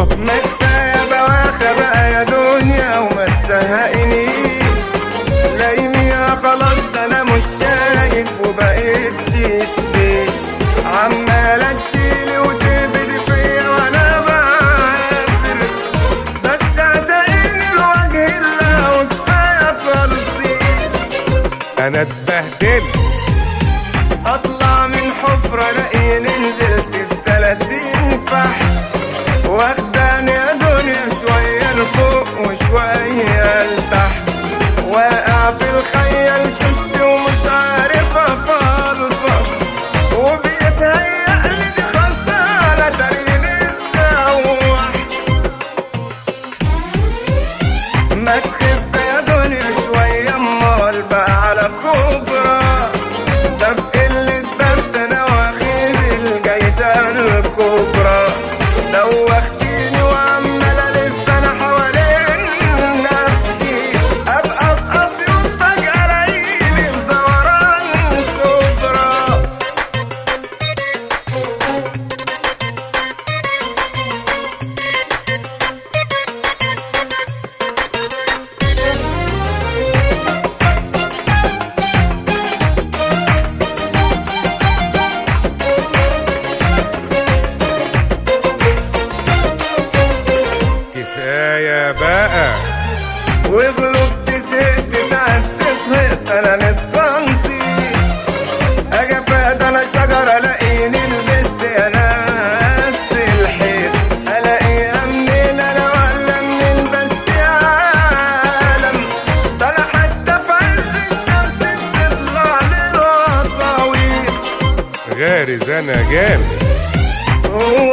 ما كفايه بواخه بقى يا دنيا وما تزهقنيش لايميها خلاص ده انا مش شايف وبقيت شيش بيش عمالة تشيلي وتبدي فيا وانا بعافر بس هتلاقيني لوجه الله وكفايه تلطيش انا اتبهدلت اطلع من حفرة الاقيني نزلت في تلاتين فحم واخداني يا دنيا شوية لفوق وشوية لتحت واقع في الخيال ششت ومش عارف افلفص وبيتهيألي دي خسارة تريني تسوح ما تخف يا دنيا شوية امال بقى على كبرى ده في قلة بخت انا واخد الجايزة الكبرى دوختيني وعمال الف انا حوالين نفسي ابقى في اسيوط فجأة الاقيني في دوران شبرا كفايه بقى وغلبت زهقت تعبت طهقت انا متنطيط اجي افاد انا شجره الاقيني لبست يا ناس الحيط الاقيها منين انا ولا منين بس يا عالم ده انا حتى في عز الشمس بتطلع للوطاويط غارز انا جامد هو